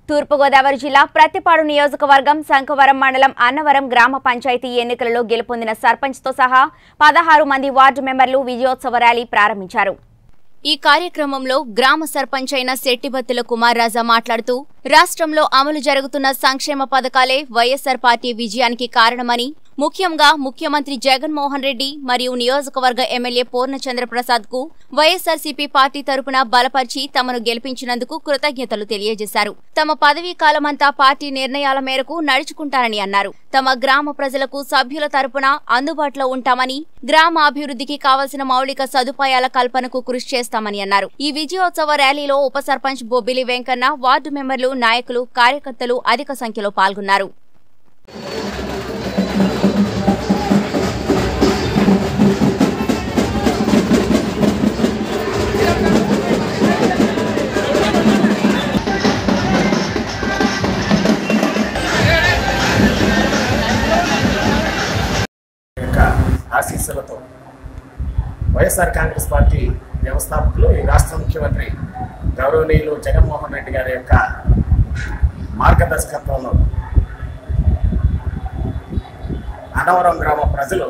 తూర్పుగోదావరి జిల్లా ప్రతిపాడు నియోజకవర్గం శంఖవరం మండలం అన్నవరం గ్రామ పంచాయతీ ఎన్నికలలో గెలుపొందిన సర్పంచ్తో సహా పదహారు మంది వార్డు మెంబర్లు విజయోత్సవ ర్యాలీ ప్రారంభించారు ఈ కార్యక్రమంలో గ్రామ సర్పంచ్ అయిన శెట్టిబత్తుల కుమార్ రాజా మాట్లాడుతూ రాష్ట్రంలో అమలు జరుగుతున్న సంక్షేమ పథకాలే వైఎస్సార్ పార్టీ విజయానికి కారణమని ముఖ్యంగా ముఖ్యమంత్రి జగన్మోహన్ రెడ్డి మరియు నియోజకవర్గ ఎమ్మెల్యే పూర్ణచంద్ర ప్రసాద్ కు వైఎస్సార్సీపీ పార్టీ తరపున బలపరిచి తమను గెలిపించినందుకు కృతజ్ఞతలు తెలియజేశారు తమ పదవీ కాలమంతా పార్టీ నిర్ణయాల మేరకు నడుచుకుంటారని అన్నారు తమ గ్రామ ప్రజలకు సభ్యుల తరపున అందుబాటులో ఉంటామని గ్రామ అభివృద్ధికి కావలసిన మౌలిక సదుపాయాల కల్పనకు కృషి చేస్తామని అన్నారు ఈ విజయోత్సవ ర్యాలీలో ఉప సర్పంచ్ బొబ్బిలి వెంకన్న వార్డు మెంబర్లు నాయకులు కార్యకర్తలు అధిక సంఖ్యలో పాల్గొన్నారు యొక్క ఆశీస్సులతో వైఎస్ఆర్ కాంగ్రెస్ పార్టీ వ్యవస్థాపకులు ఈ రాష్ట్ర ముఖ్యమంత్రి గౌరవనీయులు జగన్మోహన్ రెడ్డి గారి యొక్క మార్గదర్శకత్వంలో అన్నవరం గ్రామ ప్రజలు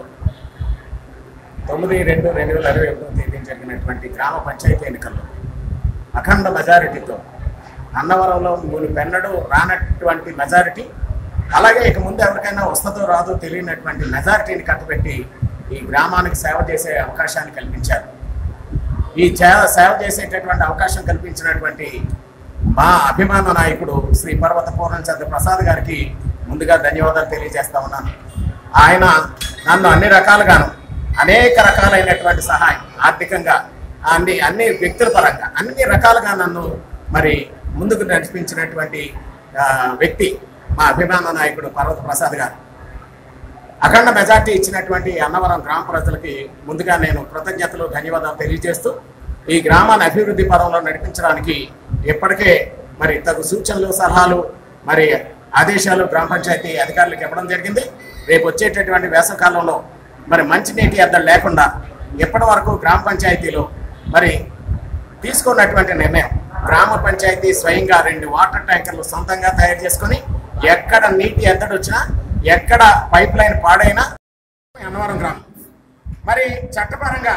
తొమ్మిది రెండు రెండు వేల ఇరవై ఒకటో తేదీ జరిగినటువంటి గ్రామ పంచాయతీ ఎన్నికల్లో అఖండ మెజారిటీతో అన్నవరంలో మూడు పెన్నడు రానటువంటి మెజారిటీ అలాగే ఇక ముందు ఎవరికైనా వస్తుందో రాదో తెలియనటువంటి మెజారిటీని కట్టబెట్టి ఈ గ్రామానికి సేవ చేసే అవకాశాన్ని కల్పించారు ఈ చే- సేవ చేసేటటువంటి అవకాశం కల్పించినటువంటి మా అభిమాన నాయకుడు శ్రీ పర్వత పూర్ణచంద్ర ప్రసాద్ గారికి ముందుగా ధన్యవాదాలు తెలియజేస్తా ఉన్నాను ఆయన నన్ను అన్ని రకాలుగాను అనేక రకాలైనటువంటి సహాయం ఆర్థికంగా అన్ని అన్ని వ్యక్తుల పరంగా అన్ని రకాలుగా నన్ను మరి ముందుకు నడిపించినటువంటి ఆ, వ్యక్తి మా అభిమాన నాయకుడు పర్వత ప్రసాద్ గారు అఖండ మెజార్టీ ఇచ్చినటువంటి అన్నవరం గ్రామ ప్రజలకి ముందుగా నేను కృతజ్ఞతలు ధన్యవాదాలు తెలియజేస్తూ ఈ గ్రామాన్ని అభివృద్ధి పదంలో నడిపించడానికి ఎప్పటికే మరి తగు సూచనలు సలహాలు మరి ఆదేశాలు గ్రామ పంచాయతీ అధికారులకు ఇవ్వడం జరిగింది రేపు వచ్చేటటువంటి వేసవకాలంలో మరి మంచినీటి ఎద్దలు లేకుండా ఎప్పటి వరకు గ్రామ పంచాయతీలో మరి తీసుకున్నటువంటి నిర్ణయం గ్రామ పంచాయతీ స్వయంగా రెండు వాటర్ ట్యాంకర్లు సొంతంగా తయారు చేసుకొని ఎక్కడ నీటి ఎద్దడి వచ్చినా ఎక్కడ పైప్ లైన్ పాడైనా అన్నవరం గ్రామం మరి చట్టపరంగా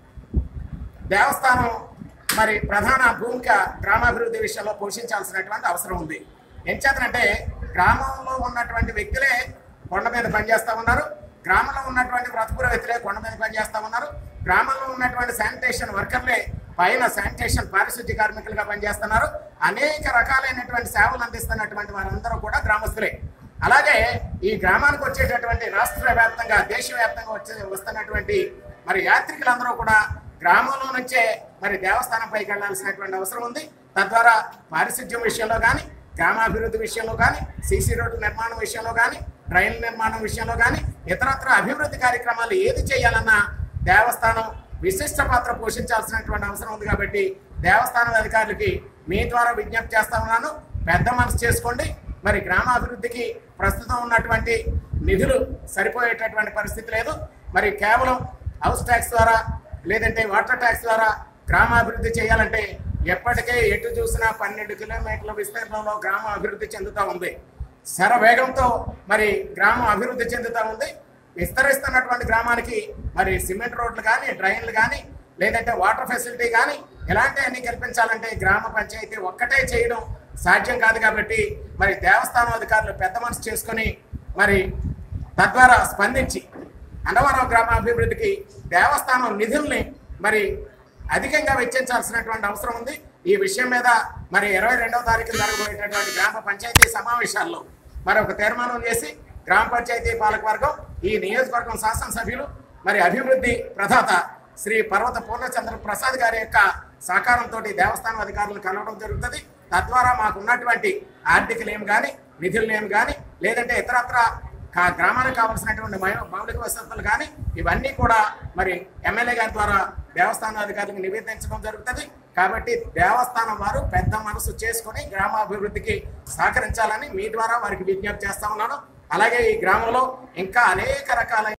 దేవస్థానం మరి ప్రధాన భూమిక గ్రామాభివృద్ధి విషయంలో పోషించాల్సినటువంటి అవసరం ఉంది ఎంచేతనంటే గ్రామంలో ఉన్నటువంటి వ్యక్తులే కొండ మీద పనిచేస్తా ఉన్నారు గ్రామంలో ఉన్నటువంటి వ్రతపుర వ్యక్తులే కొండ మీద పనిచేస్తా ఉన్నారు గ్రామంలో ఉన్నటువంటి శానిటేషన్ వర్కర్లే పైన శానిటేషన్ పారిశుద్ధ్య కార్మికులుగా పనిచేస్తున్నారు అనేక రకాలైనటువంటి సేవలు అందిస్తున్నటువంటి వారందరూ కూడా గ్రామస్తులే అలాగే ఈ గ్రామానికి వచ్చేటటువంటి రాష్ట్ర వ్యాప్తంగా దేశవ్యాప్తంగా వచ్చే వస్తున్నటువంటి మరి యాత్రికులందరూ కూడా గ్రామంలో నుంచే మరి దేవస్థానం పైకి వెళ్ళాల్సినటువంటి అవసరం ఉంది తద్వారా పారిశుద్ధ్యం విషయంలో కానీ గ్రామాభివృద్ధి విషయంలో కానీ సీసీ రోడ్డు నిర్మాణం విషయంలో కానీ డ్రైన్ నిర్మాణం విషయంలో కానీ ఇతరత్ర అభివృద్ధి కార్యక్రమాలు ఏది చేయాలన్నా దేవస్థానం విశిష్ట పాత్ర పోషించాల్సినటువంటి అవసరం ఉంది కాబట్టి దేవస్థానం అధికారులకి మీ ద్వారా విజ్ఞప్తి చేస్తా ఉన్నాను పెద్ద మనసు చేసుకోండి మరి గ్రామాభివృద్ధికి ప్రస్తుతం ఉన్నటువంటి నిధులు సరిపోయేటటువంటి పరిస్థితి లేదు మరి కేవలం హౌస్ ట్యాక్స్ ద్వారా లేదంటే వాటర్ ట్యాక్స్ ద్వారా గ్రామాభివృద్ధి చేయాలంటే ఎప్పటికే ఎటు చూసినా పన్నెండు కిలోమీటర్ల విస్తీర్ణంలో గ్రామం అభివృద్ధి చెందుతూ ఉంది శర వేగంతో మరి గ్రామం అభివృద్ధి చెందుతూ ఉంది విస్తరిస్తున్నటువంటి గ్రామానికి మరి సిమెంట్ రోడ్లు కానీ డ్రైన్లు కానీ లేదంటే వాటర్ ఫెసిలిటీ కానీ ఇలాంటి అన్ని కల్పించాలంటే గ్రామ పంచాయతీ ఒక్కటే చేయడం సాధ్యం కాదు కాబట్టి మరి దేవస్థానం అధికారులు పెద్ద మనసు చేసుకొని మరి తద్వారా స్పందించి అన్నవరం గ్రామ అభివృద్ధికి దేవస్థానం నిధుల్ని మరి అధికంగా వెచ్చించాల్సినటువంటి అవసరం ఉంది ఈ విషయం మీద మరి ఇరవై రెండవ తారీఖు జరగబోయేటటువంటి గ్రామ పంచాయతీ సమావేశాల్లో మరి ఒక తీర్మానం చేసి గ్రామ పంచాయతీ పాలకవర్గం ఈ నియోజకవర్గం శాసనసభ్యులు మరి అభివృద్ధి ప్రదాత శ్రీ పర్వత పూర్ణచంద్ర ప్రసాద్ గారి యొక్క సహకారంతో దేవస్థానం అధికారులను కలవడం జరుగుతుంది తద్వారా మాకు ఉన్నటువంటి ఆర్థిక లేము కానీ నిధులు లేము కానీ లేదంటే ఇతరత్ర కా- గ్రామానికి కావాల్సినటువంటి మౌ- మౌలిక వసతులు కానీ ఇవన్నీ కూడా మరి ఎమ్మెల్యే గారి ద్వారా దేవస్థానం అధికారులకు నివేదించడం జరుగుతుంది కాబట్టి దేవస్థానం వారు పెద్ద మనసు చేసుకొని గ్రామాభివృద్ధికి సహకరించాలని మీ ద్వారా వారికి విజ్ఞప్తి చేస్తా ఉన్నాను అలాగే ఈ గ్రామంలో ఇంకా అనేక రకాల